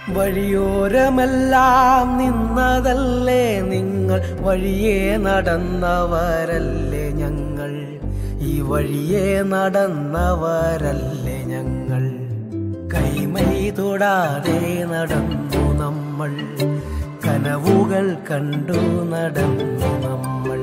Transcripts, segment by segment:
വഴിയോരമെല്ലാം നിന്നതല്ലേ നിങ്ങൾ വഴിയെ നടന്നവരല്ലേ ഞങ്ങൾ ഈ വഴിയെ നടന്നവരല്ലേ ഞങ്ങൾ കൈമൈ തൊടാതെ നടന്നു നമ്മൾ കനവുകൾ കണ്ടു നടന്നു നമ്മൾ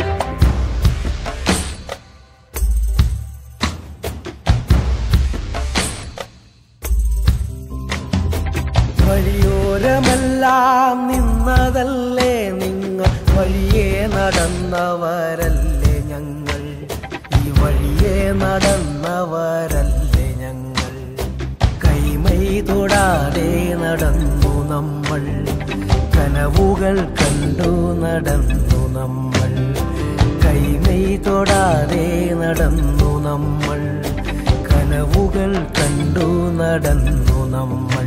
വഴിയോരമെല്ലാം നിന്നതല്ലേ നിങ്ങൾ വഴിയെ നടന്നവരല്ലേ ഞങ്ങൾ ഈ വഴിയെ നടന്നവരല്ലേ ഞങ്ങൾ കൈമൈ തൊടാതെ നടന്നു നമ്മൾ കനവുകൾ കണ്ടു നടന്നു നമ്മൾ കൈമൈ തൊടാതെ നടന്നു നമ്മൾ കനവുകൾ കണ്ടു നടന്നു നമ്മൾ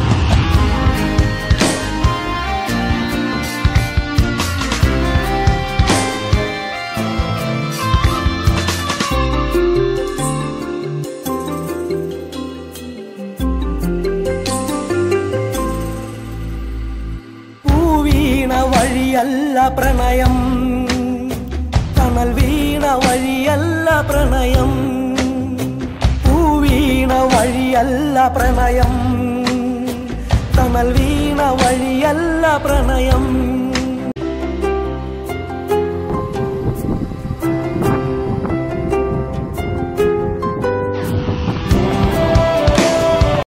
പൂവീണ വഴിയല്ല പ്രണയം തണൽ വീണ വഴിയല്ല പ്രണയം പൂവീണ വഴിയല്ല പ്രണയം തണൽ വീണ വഴിയല്ല പ്രണയം